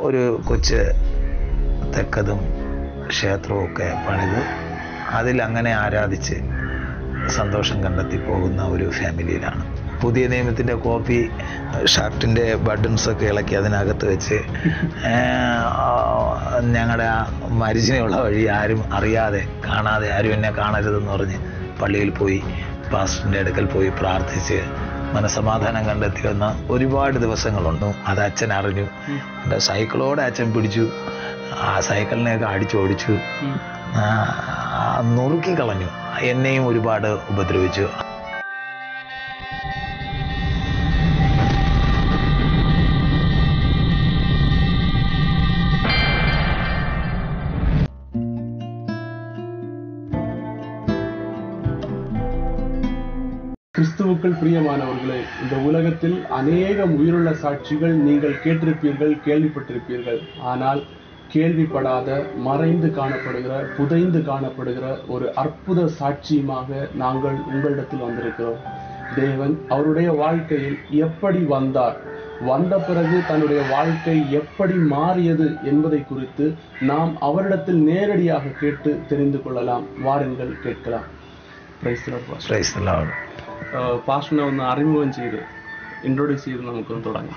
ഒരു കൊച്ച് തെക്കതും ക്ഷേത്രമൊക്കെ പണിത് അതിൽ അങ്ങനെ ആരാധിച്ച് സന്തോഷം കണ്ടെത്തി പോകുന്ന ഒരു ഫാമിലിയിലാണ് പുതിയ നിയമത്തിൻ്റെ കോപ്പി ഷർട്ടിൻ്റെ ബട്ടൺസൊക്കെ ഇളക്കി അതിനകത്ത് വെച്ച് ഞങ്ങളുടെ ആ മരിച്ചിനുള്ള വഴി ആരും അറിയാതെ കാണാതെ ആരും എന്നെ കാണരുതെന്ന് പറഞ്ഞ് പള്ളിയിൽ പോയി പാസ്റ്ററിൻ്റെ അടുക്കൽ പോയി പ്രാർത്ഥിച്ച് മനസമാധാനം കണ്ടെത്തി വന്ന ഒരുപാട് ദിവസങ്ങളുണ്ട് അത് അച്ഛൻ അറിഞ്ഞു എൻ്റെ സൈക്കിളോടെ അച്ഛൻ പിടിച്ചു ആ സൈക്കിളിനെയൊക്കെ അടിച്ചോടിച്ചു ആ, നുറുക്കി കളഞ്ഞു എന്നെയും ഒരുപാട് ഉപദ്രവിച്ചു கிறிஸ்துவுக்குள் பிரியமானவர்களே இந்த உலகத்தில் அநேகம் உயிருள்ள சாட்சிகள் நீங்கள் கேட்டிருப்பீர்கள் கேள்விப்பட்டிருப்பீர்கள் ஆனால் கேள்விப்படாத மறைந்து காணப்படுகிற புதைந்து காணப்படுகிற ஒரு அற்புத சாட்சியுமாக நாங்கள் உங்களிடத்தில் வந்திருக்கிறோம் தேவன் அவருடைய வாழ்க்கையில் எப்படி வந்தார் வந்த பிறகு தன்னுடைய வாழ்க்கை எப்படி மாறியது என்பதை குறித்து நாம் அவரிடத்தில் நேரடியாக கேட்டு தெரிந்து கொள்ளலாம் வாருங்கள் கேட்கலாம் Praise the Lord, Pastor. Praise the Lord. പാസ്റ്ററിനെ ഒന്ന് അറിമുഖം ചെയ്ത് ഇൻട്രൊഡ്യൂസ് ചെയ്ത് നമുക്കൊന്ന് തുടങ്ങാം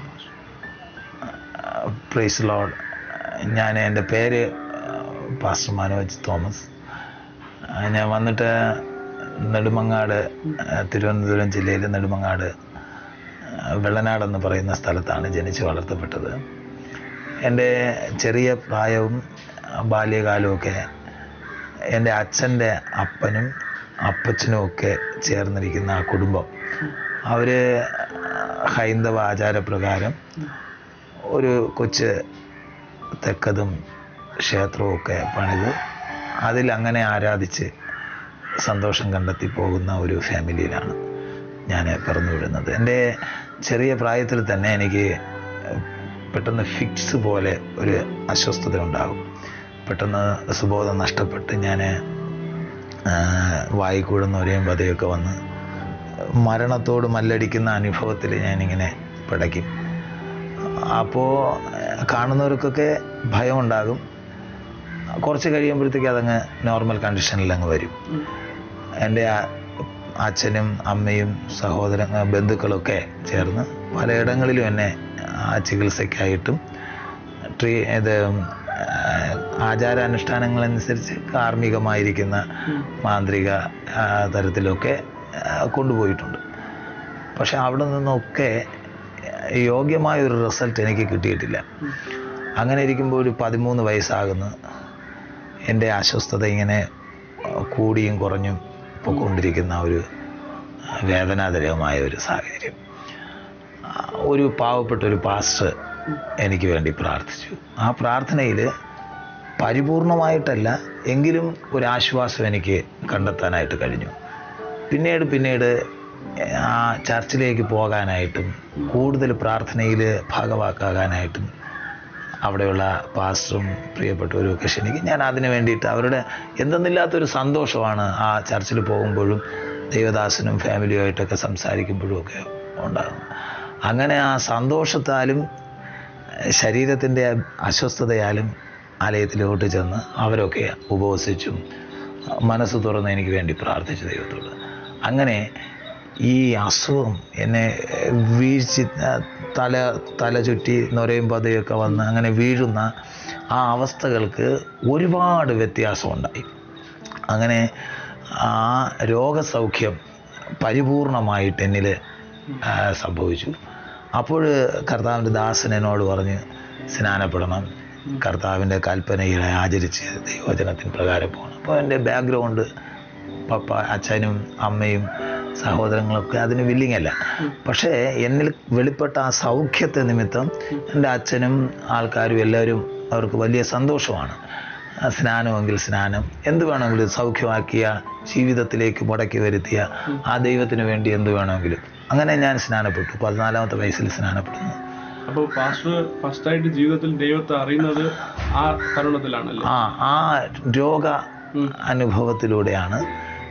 പ്രൈസ് ലോഡ് ഞാൻ എൻ്റെ പേര് പാസ്റ്റർ മനോജ് തോമസ് ആ, ഞാൻ വന്നിട്ട് നെടുമങ്ങാട് ആ, തിരുവനന്തപുരം ജില്ലയിൽ നെടുമങ്ങാട് ആ, വെള്ളനാട് എന്ന് പറയുന്ന സ്ഥലത്താണ് ജനിച്ച് വളർത്തപ്പെട്ടത് എൻ്റെ ചെറിയ പ്രായവും ആ, ബാല്യകാലവുമൊക്കെ എൻ്റെ അച്ഛൻ്റെ അപ്പനും അപ്പച്ചനും ഒക്കെ ചേർന്നിരിക്കുന്ന ആ കുടുംബം അവർ ഹൈന്ദവ ആചാരപ്രകാരം ഒരു കൊച്ച് തെക്കതും ക്ഷേത്രവും ഒക്കെ പണിത് അതിൽ അങ്ങനെ ആരാധിച്ച് സന്തോഷം കണ്ടെത്തി പോകുന്ന ഒരു ഫാമിലിയിലാണ് ഞാൻ പിറന്നു വീഴുന്നത് എൻ്റെ ചെറിയ പ്രായത്തിൽ തന്നെ എനിക്ക് പെട്ടെന്ന് ഫിക്സ് പോലെ ഒരു അസ്വസ്ഥത ഉണ്ടാകും പെട്ടെന്ന് സുബോധം നഷ്ടപ്പെട്ട് ഞാൻ വായിക്കൂടുന്ന ഒരേം പതയൊക്കെ വന്ന് മരണത്തോട് മല്ലടിക്കുന്ന അനുഭവത്തിൽ ഞാനിങ്ങനെ പിടയ്ക്കും അപ്പോൾ കാണുന്നവർക്കൊക്കെ ഭയമുണ്ടാകും കുറച്ച് കഴിയുമ്പോഴത്തേക്ക് അതങ്ങ് നോർമൽ കണ്ടീഷനിൽ അങ്ങ് വരും എൻ്റെ ആ- അച്ഛനും അമ്മയും സഹോദര ബന്ധുക്കളൊക്കെ ചേർന്ന് പലയിടങ്ങളിലും എന്നെ ആ ചികിത്സയ്ക്കായിട്ടും ട്രീ ഇത് ആചാരാനുഷ്ഠാനങ്ങളനുസരിച്ച് കാർമ്മികമായിരിക്കുന്ന മാന്ത്രിക ആ, തരത്തിലൊക്കെ ആ, കൊണ്ടുപോയിട്ടുണ്ട് പക്ഷെ അവിടെ നിന്നൊക്കെ യോഗ്യമായ ഒരു റിസൾട്ട് എനിക്ക് കിട്ടിയിട്ടില്ല അങ്ങനെ ഇരിക്കുമ്പോൾ ഒരു പതിമൂന്ന് വയസ്സാകുന്നു എൻ്റെ അസ്വസ്ഥത ഇങ്ങനെ ആ, കൂടിയും കുറഞ്ഞും പൊക്കൊണ്ടിരിക്കുന്ന ഒരു ആ, വേദനാജനകമായ ഒരു സാഹചര്യം ആ, ഒരു പാവപ്പെട്ട ഒരു പാസ്റ്റർ എനിക്ക് വേണ്ടി പ്രാർത്ഥിച്ചു ആ പ്രാർത്ഥനയിൽ പരിപൂർണമായിട്ടല്ല എങ്കിലും ഒരു ആശ്വാസം എനിക്ക് കണ്ടെത്താനായിട്ട് കഴിഞ്ഞു പിന്നീട് പിന്നീട് ആ ചർച്ചിലേക്ക് പോകാനായിട്ടും കൂടുതൽ പ്രാർത്ഥനയിൽ ഭാഗവാക്കാകാനായിട്ടും അവിടെയുള്ള പാസ്റ്ററും പ്രിയപ്പെട്ടവരും ഒക്കെ ക്ഷണിക്കും ഞാൻ അതിന് വേണ്ടിയിട്ട് അവരുടെ എന്തെന്നില്ലാത്തൊരു സന്തോഷമാണ് ആ ചർച്ചിൽ പോകുമ്പോഴും ദൈവദാസനും ഫാമിലിയുമായിട്ടൊക്കെ സംസാരിക്കുമ്പോഴും ഒക്കെ ഉണ്ടാകും അങ്ങനെ ആ സന്തോഷത്താലും ശരീരത്തിൻ്റെ അസ്വസ്ഥതയാലും ആലയത്തിലോട്ട് ചെന്ന് അവരൊക്കെ ഉപവസിച്ചും മനസ്സ് തുറന്ന് എനിക്ക് വേണ്ടി പ്രാർത്ഥിച്ചു ദൈവത്തോട് അങ്ങനെ ഈ അസുഖം എന്നെ വീഴ്ച തല തല ചുറ്റി നൊരയും പതയൊക്കെ വന്ന് അങ്ങനെ വീഴുന്ന ആ അവസ്ഥകൾക്ക് ഒരുപാട് വ്യത്യാസമുണ്ടായി അങ്ങനെ ആ രോഗസൗഖ്യം പരിപൂർണമായിട്ട് എന്നിൽ ആ, സംഭവിച്ചു അപ്പോൾ കർത്താവിൻ്റെ ദാസൻ എന്നോട് പറഞ്ഞ് സ്നാനപ്പെടണം കർത്താവിൻ്റെ കൽപ്പനയെ ആചരിച്ച് ദൈവവചനത്തിന് പ്രകാരം പോകണം അപ്പോൾ എൻ്റെ ബാക്ക്ഗ്രൗണ്ട് പപ്പ അച്ഛനും അമ്മയും സഹോദരങ്ങളൊക്കെ അതിന് വില്ലിങ് അല്ല പക്ഷേ എന്നിൽ വെളിപ്പെട്ട ആ സൗഖ്യത്തെ നിമിത്തം എൻ്റെ അച്ഛനും ആൾക്കാരും എല്ലാവരും അവർക്ക് വലിയ സന്തോഷമാണ് ആ സ്നാനമെങ്കിൽ സ്നാനം എന്ത് വേണമെങ്കിലും സൗഖ്യമാക്കിയ ജീവിതത്തിലേക്ക് മുടക്കി വരുത്തിയ ആ ദൈവത്തിന് വേണ്ടി എന്ത് വേണമെങ്കിലും അങ്ങനെ ഞാൻ സ്നാനപ്പെട്ടു പതിനാലാമത്തെ വയസ്സിൽ സ്നാനപ്പെടുന്നു അപ്പോൾ പാസ്റ്റർ ഫസ്റ്റ് ആയിട്ട് ജീവിതത്തിൽ ദൈവത്തെ അറിയുന്നത് ആ തരുണത്തിലാണല്ലേ ആ ആ രോഗ അനുഭവത്തിലൂടെയാണ്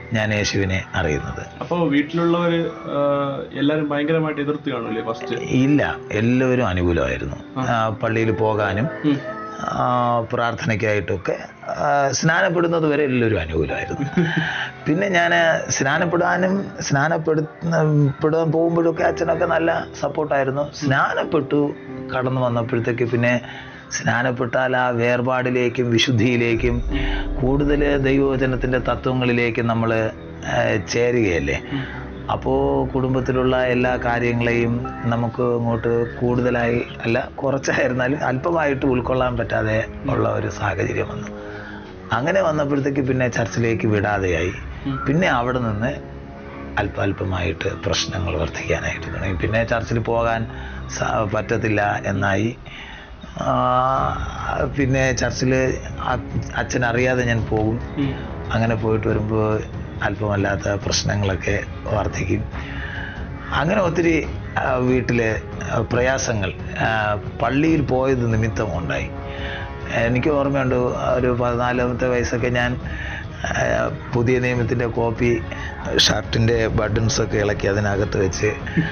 ഞാൻ യേശുവിനെ അറിയുന്നത് അപ്പോൾ വീട്ടിലുള്ളവര് ആ, എല്ലാരും ഭയങ്കരമായിട്ട് എതിർത്ത് കാണൂലേ ഫസ്റ്റ് ഇല്ല എല്ലാവരും അനുകൂലമായിരുന്നു ആ, പള്ളിയിൽ പോകാനും ആ, പ്രാർത്ഥനയ്ക്കായിട്ടൊക്കെ ആ, സ്നാനപ്പെടുന്നത് വരെ എല്ലാവരും അനുകൂലമായിരുന്നു പിന്നെ ഞാൻ സ്നാനപ്പെടാനും സ്നാനപ്പെടുത്തുന്ന പെടാൻ പോകുമ്പോഴൊക്കെ അച്ഛനൊക്കെ നല്ല സപ്പോർട്ടായിരുന്നു സ്നാനപ്പെട്ടു കടന്നു വന്നപ്പോഴത്തേക്ക് പിന്നെ സ്നാനപ്പെട്ടാൽ ആ വേർപാടിലേക്കും വിശുദ്ധിയിലേക്കും കൂടുതൽ ദൈവവചനത്തിൻ്റെ തത്വങ്ങളിലേക്ക് നമ്മൾ ചേരുകയല്ലേ അപ്പോൾ കുടുംബത്തിലുള്ള എല്ലാ കാര്യങ്ങളെയും നമുക്ക് അങ്ങോട്ട് കൂടുതലായി അല്ല കുറച്ചായിരുന്നാലും അല്പമായിട്ട് ഉൾക്കൊള്ളാൻ പറ്റാതെ ഉള്ള ഒരു സാഹചര്യം വന്നു അങ്ങനെ വന്നപ്പോഴത്തേക്ക് പിന്നെ ചർച്ചിലേക്ക് വിടാതെയായി പിന്നെ അവിടെ നിന്ന് അല്പ അല്പമായിട്ട് പ്രശ്നങ്ങൾ വർദ്ധിക്കാനായിട്ട് തുടങ്ങി പിന്നെ ചർച്ചിൽ പോകാൻ സ- പറ്റത്തില്ല എന്നായി ആ, പിന്നെ ചർച്ചിൽ അച്ഛൻ അറിയാതെ ഞാൻ പോകും അങ്ങനെ പോയിട്ട് വരുമ്പോൾ അല്പമല്ലാത്ത പ്രശ്നങ്ങളൊക്കെ വർദ്ധിക്കും അങ്ങനെ ഒത്തിരി ആ, വീട്ടിലെ ആ, പ്രയാസങ്ങൾ ആ, പള്ളിയിൽ പോയത് നിമിത്തം ഉണ്ടായി എനിക്ക് ഓർമ്മയുണ്ട് ഒരു പതിനാലാമത്തെ വയസ്സൊക്കെ ഞാൻ ആ, പുതിയ നിയമത്തിൻ്റെ കോപ്പി ഷർട്ടിൻ്റെ ബട്ടൺസൊക്കെ ഇളക്കി അതിനകത്ത് വെച്ച്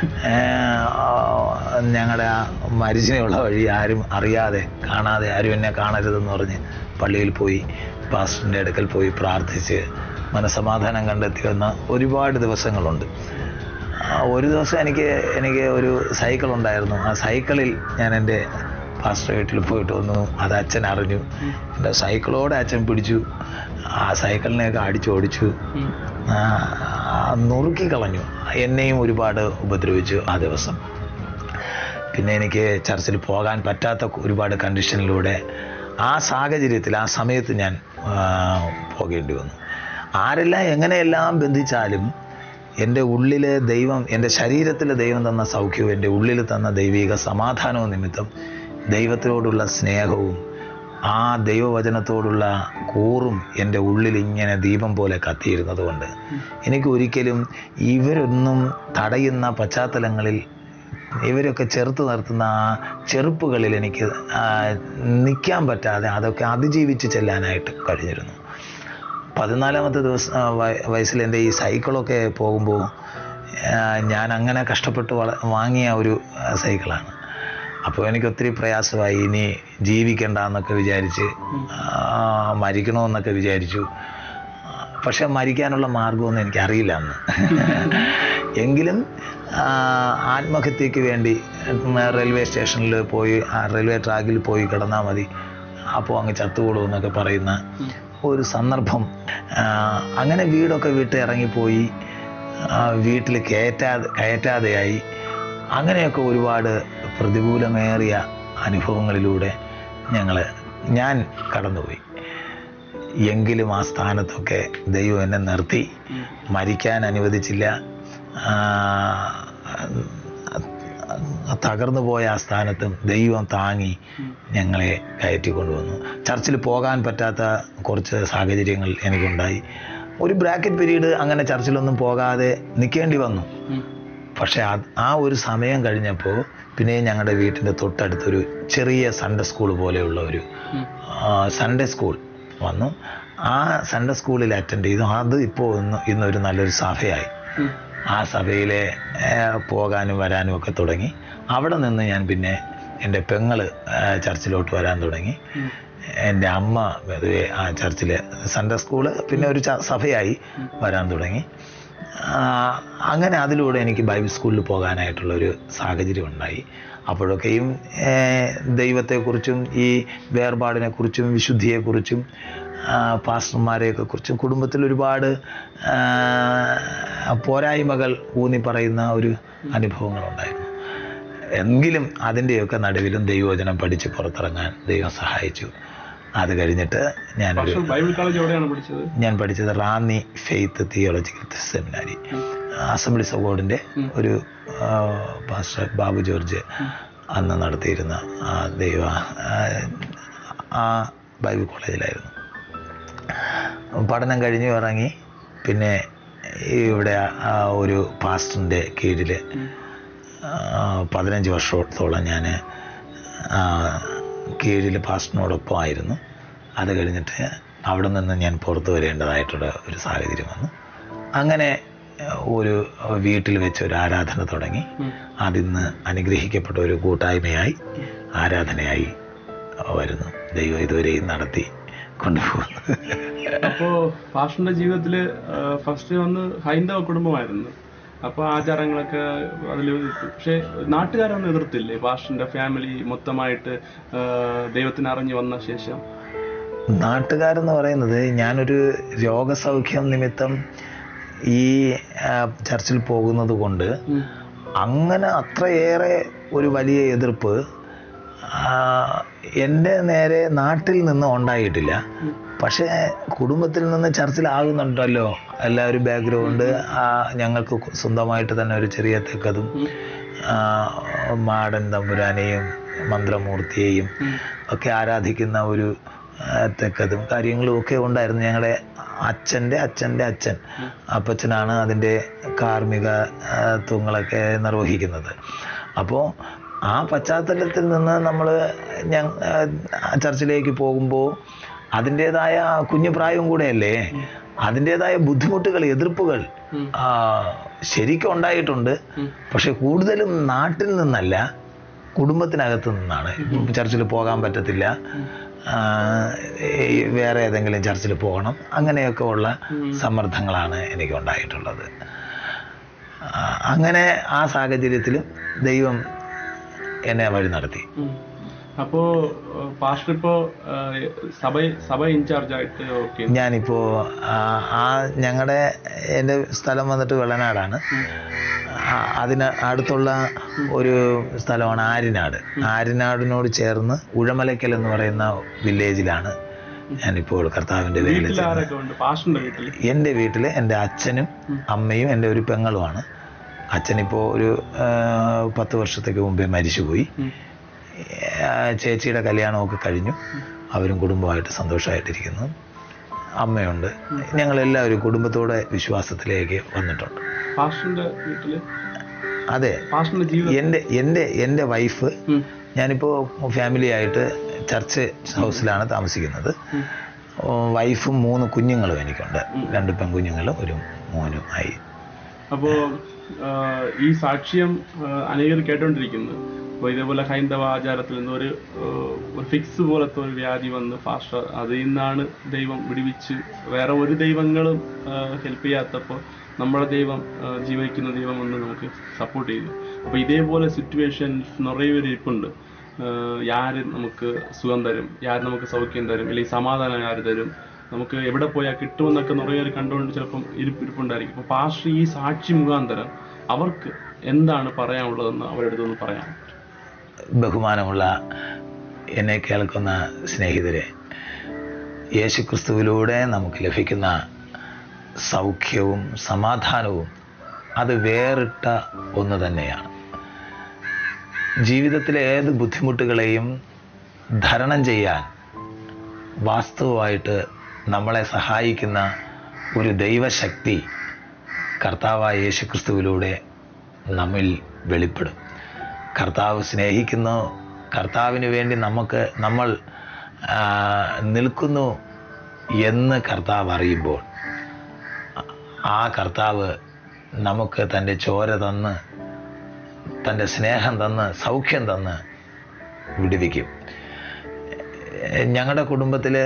ഞങ്ങളുടെ ആ മരിച്ചിനുള്ള വഴി ആരും അറിയാതെ കാണാതെ ആരും എന്നെ കാണരുതെന്ന് പറഞ്ഞ് പള്ളിയിൽ പോയി പാസ്റ്ററിൻ്റെ അടുക്കൽ പോയി പ്രാർത്ഥിച്ച് മനസമാധാനം കണ്ടെത്തി വന്ന ഒരുപാട് ദിവസങ്ങളുണ്ട് ആ, ഒരു ദിവസം എനിക്ക് എനിക്ക് ഒരു സൈക്കിൾ ഉണ്ടായിരുന്നു ആ സൈക്കിളിൽ ഞാൻ എൻ്റെ പാസ്റ്റർ വീട്ടിൽ പോയിട്ട് വന്നു അത് അച്ഛൻ അറിഞ്ഞു എൻ്റെ സൈക്കിളോടെ അച്ഛൻ പിടിച്ചു ആ സൈക്കിളിനെയൊക്കെ അടിച്ചോടിച്ചു ആ, നുറുക്കി കളഞ്ഞു എന്നെയും ഒരുപാട് ഉപദ്രവിച്ചു ആ ദിവസം പിന്നെ എനിക്ക് ചർച്ചിൽ പോകാൻ പറ്റാത്ത ഒരുപാട് കണ്ടീഷനിലൂടെ ആ സാഹചര്യത്തിൽ ആ സമയത്ത് ഞാൻ ആ, പോകേണ്ടി വന്നു ആരെല്ലാം എങ്ങനെയെല്ലാം ബന്ധിച്ചാലും എൻ്റെ ഉള്ളിലെ ദൈവം എൻ്റെ ശരീരത്തിലെ ദൈവം തന്ന സൗഖ്യവും എൻ്റെ ഉള്ളിൽ തന്ന ദൈവിക സമാധാനവും നിമിത്തം ദൈവത്തിനോടുള്ള സ്നേഹവും ആ ദൈവവചനത്തോടുള്ള കൂറും എൻ്റെ ഉള്ളിൽ ഇങ്ങനെ ദീപം പോലെ കത്തിയിരുന്നത് കൊണ്ട് എനിക്ക് ഒരിക്കലും ഇവരൊന്നും തടയുന്ന പശ്ചാത്തലങ്ങളിൽ ഇവരൊക്കെ ചെറുത്ത് നിർത്തുന്ന ആ ചെറുപ്പുകളിൽ എനിക്ക് നിൽക്കാൻ പറ്റാതെ അതൊക്കെ അതിജീവിച്ച് ചെല്ലാനായിട്ട് കഴിഞ്ഞിരുന്നു പതിനാലാമത്തെ ദിവസം ആ, വയ- വയസ്സിൽ എൻ്റെ ഈ സൈക്കിളൊക്കെ പോകുമ്പോൾ ആ, ഞാൻ അങ്ങനെ കഷ്ടപ്പെട്ട് വള വാങ്ങിയ ഒരു ആ, സൈക്കിളാണ് അപ്പോൾ എനിക്ക് ഒത്തിരി പ്രയാസമായി ഇനി ജീവിക്കണ്ട എന്നൊക്കെ വിചാരിച്ച് ആ, മരിക്കണമെന്നൊക്കെ വിചാരിച്ചു പക്ഷെ മരിക്കാനുള്ള മാർഗമൊന്നും എനിക്കറിയില്ല അന്ന് എങ്കിലും ആ, ആത്മഹത്യക്ക് വേണ്ടി ഉം, റെയിൽവേ സ്റ്റേഷനിൽ പോയി ആ റെയിൽവേ ട്രാക്കിൽ പോയി കിടന്നാൽ മതി അപ്പോൾ അങ്ങ് ചത്തുകൂടുമെന്നൊക്കെ പറയുന്ന ഒരു സന്ദർഭം ആ, അങ്ങനെ വീടൊക്കെ വിട്ട് ഇറങ്ങിപ്പോയി ആ, വീട്ടിൽ കയറ്റാതെ കയറ്റാതെയായി അങ്ങനെയൊക്കെ ഒരുപാട് പ്രതികൂലമേറിയ അനുഭവങ്ങളിലൂടെ ഞങ്ങൾ ഞാൻ കടന്നുപോയി എങ്കിലും ആ സ്ഥാനത്തൊക്കെ ദൈവം എന്നെ നിർത്തി മരിക്കാൻ അനുവദിച്ചില്ല ആ, തകർന്നു പോയ ആ സ്ഥാനത്തും ദൈവം താങ്ങി ഞങ്ങളെ കയറ്റിക്കൊണ്ടുവന്നു ചർച്ചിൽ പോകാൻ പറ്റാത്ത കുറച്ച് സാഹചര്യങ്ങൾ എനിക്കുണ്ടായി ഒരു ബ്രാക്കറ്റ് പീരീഡ് അങ്ങനെ ചർച്ചിലൊന്നും പോകാതെ നിൽക്കേണ്ടി വന്നു പക്ഷേ അത് ആ ഒരു സമയം കഴിഞ്ഞപ്പോൾ പിന്നെ ഞങ്ങളുടെ വീട്ടിൻ്റെ തൊട്ടടുത്തൊരു ചെറിയ സൺഡേ സ്കൂൾ പോലെയുള്ള ഒരു ആ, സൺഡേ സ്കൂൾ വന്നു ആ സൺഡേ സ്കൂളിൽ അറ്റൻഡ് ചെയ്തു അത് ഇപ്പോൾ ഇന്ന് ഇന്നൊരു നല്ലൊരു സഭയായി ആ സഭയിലെ ഏ, പോകാനും വരാനും ഒക്കെ തുടങ്ങി അവിടെ നിന്ന് ഞാൻ പിന്നെ എൻ്റെ പെങ്ങള് ഏ, ചർച്ചിലോട്ട് വരാൻ തുടങ്ങി എൻ്റെ അമ്മ പൊതുവെ ആ ചർച്ചിൽ സൺഡേ സ്കൂള് പിന്നെ ഒരു ച- സഭയായി വരാൻ തുടങ്ങി ആ, അങ്ങനെ അതിലൂടെ എനിക്ക് ബൈബിൾ സ്കൂളിൽ പോകാനായിട്ടുള്ളൊരു സാഹചര്യം ഉണ്ടായി അപ്പോഴൊക്കെയും ഏഹ്, ദൈവത്തെക്കുറിച്ചും ഈ വേർപാടിനെക്കുറിച്ചും വിശുദ്ധിയെക്കുറിച്ചും ആ, പാസ്റ്റർമാരെയൊക്കെ കുറിച്ചും കുടുംബത്തിൽ ഒരുപാട് ആ, പോരായ്മകൾ ഊന്നി പറയുന്ന ഒരു അനുഭവങ്ങളുണ്ടായിരുന്നു എങ്കിലും അതിൻ്റെയൊക്കെ നടുവിലും ദൈവവചനം പഠിച്ച് പുറത്തിറങ്ങാൻ ദൈവം സഹായിച്ചു അത് കഴിഞ്ഞിട്ട് ഞാനൊരു പക്ഷെ ബൈബിൾ കോളേജ് എവിടെയാണ് പഠിച്ചത് ഞാൻ പഠിച്ചത് Ranni faith theological seminary assemblies of ഗോഡിൻ്റെ ഒരു ആ, പാസ്റ്റർ ബാബു ജോർജ് അന്ന് നടത്തിയിരുന്ന ആ ദൈവ ആ, ആ ബൈബിൾ കോളേജിലായിരുന്നു പഠനം കഴിഞ്ഞു ഇറങ്ങി പിന്നെ ഇവിടെ ആ ഒരു പാസ്റ്ററിൻ്റെ കീഴിൽ പതിനഞ്ച് വർഷത്തോളം ഞാൻ കീഴിൽ പാസ്റ്ററിനോടൊപ്പം ആയിരുന്നു അത് കഴിഞ്ഞിട്ട് അവിടെ നിന്ന് ഞാൻ പുറത്തു വരേണ്ടതായിട്ടുള്ള ഒരു സാഹചര്യം വന്നു അങ്ങനെ ഏഹ്, ഒരു വീട്ടിൽ വെച്ച് ഒരു ആരാധന തുടങ്ങി ഉം. അതിന്ന് അനുഗ്രഹിക്കപ്പെട്ട ഒരു കൂട്ടായ്മയായി ആരാധനയായി വരുന്നു ദൈവം ഇതുവരെയും നടത്തി കൊണ്ടുപോകുന്നു അപ്പോ പാഷന്റെ ജീവിതത്തില് ഫസ്റ്റ് വന്ന് ഹൈന്ദവ കുടുംബമായിരുന്നു അപ്പൊ ആചാരങ്ങളൊക്കെ അതിൽ പക്ഷെ നാട്ടുകാരൊന്നും എതിർത്തില്ലേ പാഷന്റെ ഫാമിലി മൊത്തമായിട്ട് ആ, ദൈവത്തിനെ അറിഞ്ഞു വന്ന ശേഷം നാട്ടുകാരെന്ന് പറയുന്നത് ഞാനൊരു രോഗസൗഖ്യം നിമിത്തം ഈ ആ, ചർച്ചിൽ പോകുന്നത് കൊണ്ട് ഉം. അങ്ങനെ അത്രയേറെ ഒരു വലിയ എതിർപ്പ് ആ, എൻ്റെ നേരെ നാട്ടിൽ നിന്ന് ഉണ്ടായിട്ടില്ല പക്ഷേ കുടുംബത്തിൽ നിന്ന് ചർച്ചിലാകുന്നുണ്ടല്ലോ എല്ലാവരും ബാക്ക്ഗ്രൗണ്ട് ഞങ്ങൾക്ക് സ്വന്തമായിട്ട് തന്നെ ഒരു ചെറിയ തെക്കതും ഉം. ആ, മാടൻ തമ്പുരാനെയും മന്ത്രമൂർത്തിയെയും ഉം. ഒക്കെ ആരാധിക്കുന്ന ഒരു ആ, തെക്കതും കാര്യങ്ങളും ഒക്കെ ഉണ്ടായിരുന്നു ഞങ്ങളുടെ അച്ഛൻ്റെ അച്ഛൻ്റെ അച്ഛൻ അപ്പച്ചനാണ് അതിൻ്റെ കാർമ്മിക ആ, ത്വങ്ങളൊക്കെ നിർവഹിക്കുന്നത് അപ്പോൾ ആ പശ്ചാത്തലത്തിൽ നിന്ന് നമ്മൾ ഞ ആ ചർച്ചിലേക്ക് പോകുമ്പോൾ അതിൻ്റേതായ കുഞ്ഞു പ്രായവും കൂടെയല്ലേ അതിൻ്റേതായ ബുദ്ധിമുട്ടുകൾ എതിർപ്പുകൾ ഉം. ആ, ശരിക്കും ഉണ്ടായിട്ടുണ്ട് ഉം. പക്ഷെ കൂടുതലും നാട്ടിൽ നിന്നല്ല കുടുംബത്തിനകത്ത് നിന്നാണ് ചർച്ചിൽ പോകാൻ പറ്റത്തില്ല ആ, ഈ വേറെ ഏതെങ്കിലും ചർച്ചിൽ പോകണം അങ്ങനെയൊക്കെ ഉള്ള സമ്മർദ്ദങ്ങളാണ് എനിക്ക് ഉണ്ടായിട്ടുള്ളത് ആ, അങ്ങനെ ആ സാഹചര്യത്തിലും ദൈവം എന്നെ വഴി നടത്തി ഉം. അപ്പോ പാസ്റ്റർ ഇപ്പോ ആ, സഭ സഭ ഇൻചാർജ് ആയിട്ട് ഓക്കെ ഞാനിപ്പോൾ ആ ഞങ്ങളുടെ എൻ്റെ സ്ഥലം വന്നിട്ട് വെള്ളനാടാണ് ആ, അതിന് അടുത്തുള്ള ഒരു സ്ഥലമാണ് ആര്യനാട് ആര്യനാടിനോട് ചേർന്ന് ഉഴമലയ്ക്കൽ എന്ന് പറയുന്ന വില്ലേജിലാണ് ഞാനിപ്പോൾ കർത്താവിൻ്റെ വേല വീട്ടിൽ ആരൊക്കെ ഉണ്ട് പാസ്റ്ററിന്റെ വീട്ടിൽ എൻ്റെ വീട്ടിൽ എൻ്റെ അച്ഛനും അമ്മയും എൻ്റെ ഒരു പെങ്ങളുമാണ് അച്ഛനിപ്പോൾ ഒരു ആ, പത്ത് വർഷത്തേക്ക് മുമ്പേ മരിച്ചുപോയി ഉം. ആ, ചേച്ചിയുടെ കല്യാണമൊക്കെ കഴിഞ്ഞു അവരും കുടുംബമായിട്ട് സന്തോഷമായിട്ടിരിക്കുന്നു അമ്മയുണ്ട് ഞങ്ങളെല്ലാവരും കുടുംബത്തോടെ വിശ്വാസത്തിലേക്ക് വന്നിട്ടുണ്ട് പാസ്റ്ററിന്റെ വീട്ടില് അതെ പാസ്റ്ററിന്റെ ജീവിതം എൻ്റെ എൻ്റെ എൻ്റെ വൈഫ് ഉം. ഞാനിപ്പോൾ ഫാമിലി ആയിട്ട് ചർച്ച് ഹൗസിലാണ് താമസിക്കുന്നത് ഉം. ഓ, വൈഫും മൂന്ന് കുഞ്ഞുങ്ങളും എനിക്കുണ്ട് രണ്ട് പെൺകുഞ്ഞുങ്ങളും ഒരു മോനും ആയി അപ്പോ ആ, ഈ സാക്ഷ്യം ആ, അനേകർ കേട്ടോണ്ടിരിക്കുന്നു അപ്പോൾ ഇതേപോലെ ഹൈന്ദവ ആചാരത്തിൽ നിന്ന് ഒരു ആ, ഒരു ഫിക്സ് പോലത്തെ ഒരു വ്യാധി വന്ന് ഫാസ്റ്റ് അതിൽ നിന്നാണ് ദൈവം വിടുവിച്ച് വേറെ ഒരു ദൈവങ്ങളും ഹെൽപ്പ് ചെയ്യാത്തപ്പോൾ നമ്മുടെ ദൈവം ആ, ജീവിക്കുന്ന ദൈവം എന്ന് നമുക്ക് സപ്പോർട്ട് ചെയ്തു അപ്പോൾ ഇതേപോലെ സിറ്റുവേഷൻസ് നിറയെ പേര് ഇരിപ്പുണ്ട് ആഹ് യാര് നമുക്ക് സുഖം തരും യാര് നമുക്ക് സൗഖ്യം തരും അല്ലെങ്കിൽ സമാധാനം ആര് തരും നമുക്ക് എവിടെ പോയാൽ കിട്ടുമെന്നൊക്കെ നിറയെ പേര് കണ്ടുകൊണ്ട് ചിലപ്പം ഇരിപ്പ് ഇരിപ്പുണ്ടായിരിക്കും അപ്പോൾ പാസ്റ്റർ ഈ സാക്ഷി മുഖാന്തരം അവർക്ക് എന്താണ് പറയാനുള്ളതെന്ന് അവരുടെ അടുത്തൊന്ന് പറയാം ബഹുമാനമുള്ള എന്നെ കേൾക്കുന്ന സ്നേഹിതരെ യേശുക്രിസ്തുവിലൂടെ നമുക്ക് ലഭിക്കുന്ന സൗഖ്യവും സമാധാനവും അത് വേറിട്ട ഒന്ന് തന്നെയാണ് ജീവിതത്തിലെ ഏത് ബുദ്ധിമുട്ടുകളെയും ധരണം ചെയ്യാൻ വാസ്തവമായിട്ട് നമ്മളെ സഹായിക്കുന്ന ഒരു ദൈവശക്തി കർത്താവായ യേശുക്രിസ്തുവിലൂടെ നമ്മിൽ വെളിപ്പെടും കർത്താവ് സ്നേഹിക്കുന്നു കർത്താവിന് വേണ്ടി നമുക്ക് നമ്മൾ ആ, നിൽക്കുന്നു എന്ന് കർത്താവ് അറിയുമ്പോൾ ആ കർത്താവ് നമുക്ക് തൻ്റെ ചോര തന്ന് തൻ്റെ സ്നേഹം തന്ന് സൗഖ്യം തന്ന് വിടുവിക്കും ഞങ്ങളുടെ കുടുംബത്തിൽ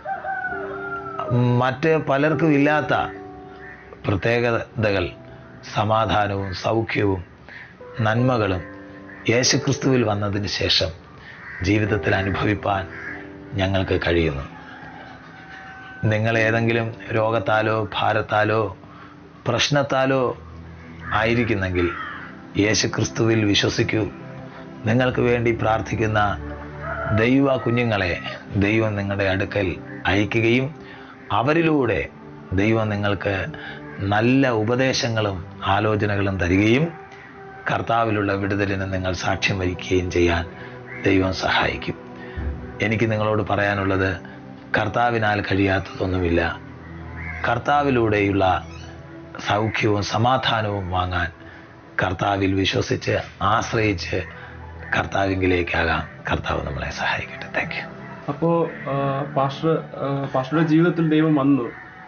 മറ്റ് പലർക്കും ഇല്ലാത്ത പ്രത്യേകതകൾ സമാധാനവും സൗഖ്യവും നന്മകളും യേശുക്രിസ്തുവിൽ വന്നതിന് ശേഷം ജീവിതത്തിൽ അനുഭവിപ്പാൻ ഞങ്ങൾക്ക് കഴിയുന്നു നിങ്ങൾ ഏതെങ്കിലും രോഗത്താലോ ഭാരത്താലോ പ്രശ്നത്താലോ ആയിരിക്കുന്നെങ്കിൽ യേശുക്രിസ്തുവിൽ വിശ്വസിക്കൂ നിങ്ങൾക്ക് വേണ്ടി പ്രാർത്ഥിക്കുന്ന ദൈവ കുഞ്ഞുങ്ങളെ ദൈവം നിങ്ങളുടെ അടുക്കൽ അയക്കുകയും അവരിലൂടെ ദൈവം നിങ്ങൾക്ക് നല്ല ഉപദേശങ്ങളും ആലോചനകളും തരികയും കർത്താവിലുള്ള വിടുതലിന് നിങ്ങൾ സാക്ഷ്യം വഹിക്കുകയും ചെയ്യാൻ ദൈവം സഹായിക്കും എനിക്ക് നിങ്ങളോട് പറയാനുള്ളത് കർത്താവിനാൽ കഴിയാത്തതൊന്നുമില്ല കർത്താവിലൂടെയുള്ള സൗഖ്യവും സമാധാനവും വാങ്ങാൻ കർത്താവിൽ വിശ്വസിച്ച് ആശ്രയിച്ച് കർത്താവിങ്കിലേക്കാകാം കർത്താവ് നമ്മളെ സഹായിക്കട്ടെ താങ്ക് യു അപ്പോൾ പാസ്റ്റർ പാസ്റ്ററുടെ ജീവിതത്തിൽ ദൈവം വന്നു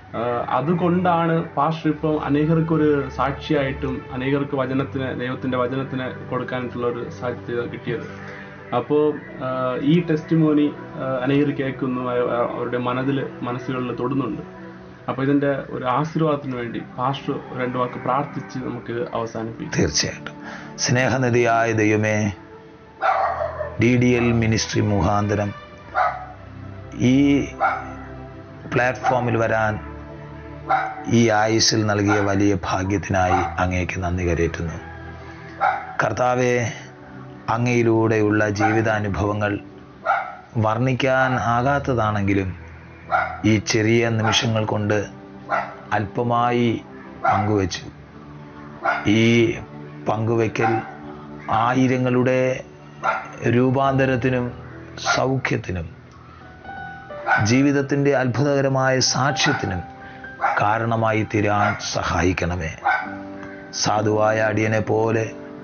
ആഹ് അതുകൊണ്ടാണ് പാസ്റ്റർ ഇപ്പം അനേകർക്ക് ഒരു സാക്ഷിയായിട്ടും അനേകർക്ക് വചനത്തിന് ദൈവത്തിന്റെ വചനത്തിന് കൊടുക്കാനായിട്ടുള്ള ഒരു സാധ്യത കിട്ടിയത് അപ്പോൾ ഈ ടെസ്റ്റ് മോനി അനേകർ കേൾക്കുന്നു അവ- അവരുടെ മനതിൽ മനസ്സുകളിൽ തൊടുന്നുണ്ട് അപ്പോൾ ഇതിന്റെ ഒരു ആശീർവാദത്തിന് വേണ്ടി പാസ്റ്റർ രണ്ടു വാക്ക് പ്രാർത്ഥിച്ച് നമുക്ക് അവസാനിപ്പിക്കാം തീർച്ചയായിട്ടും സ്നേഹനിധിയായ ദൈവമേ ഡി ഡി എൽ മിനിസ്ട്രി മുഖാന്തരം ഈ പ്ലാറ്റ്ഫോമിൽ വരാൻ ഈ ആയുസ്സിൽ നൽകിയ വലിയ ഭാഗ്യത്തിനായി അങ്ങേക്ക് നന്ദി കരയറ്റുന്നു കർത്താവെ അങ്ങയിലൂടെയുള്ള ജീവിതാനുഭവങ്ങൾ വർണ്ണിക്കാൻ ആകാത്തതാണെങ്കിലും ഈ ചെറിയ നിമിഷങ്ങൾ കൊണ്ട് അല്പമായി പങ്കുവച്ചു ഈ പങ്കുവയ്ക്കൽ ആയിരങ്ങളുടെ രൂപാന്തരത്തിനും സൗഖ്യത്തിനും ജീവിതത്തിൻ്റെ അത്ഭുതകരമായ സാക്ഷ്യത്തിനും കാരണമായി തീരാൻ സഹായിക്കണമേ സാധുവായ അടിയനെ പോലെ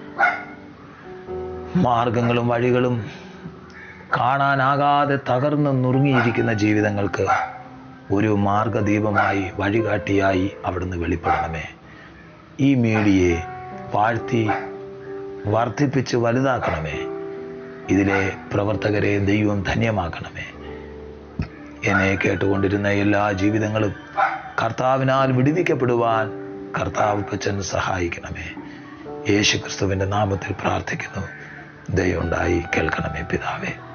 മാർഗങ്ങളും വഴികളും കാണാനാകാതെ തകർന്ന് നുറുങ്ങിയിരിക്കുന്ന ജീവിതങ്ങൾക്ക് ഒരു മാർഗദീപമായി വഴികാട്ടിയായി അവിടുന്ന് വെളിപ്പെടണമേ ഈ മീഡിയയെ വാഴ്ത്തി വർദ്ധിപ്പിച്ച് വലുതാക്കണമേ ഇതിലെ പ്രവർത്തകരെ ദൈവം ധന്യമാക്കണമേ എന്നെ കേട്ടുകൊണ്ടിരുന്ന എല്ലാ ജീവിതങ്ങളും കർത്താവിനാൽ വിടുവിക്കപ്പെടുവാൻ കർത്താവ് കൊച്ചൻ സഹായിക്കണമേ യേശു ക്രിസ്തുവിൻ്റെ നാമത്തിൽ പ്രാർത്ഥിക്കുന്നു ദയുണ്ടായി കേൾക്കണമേ പിതാവേ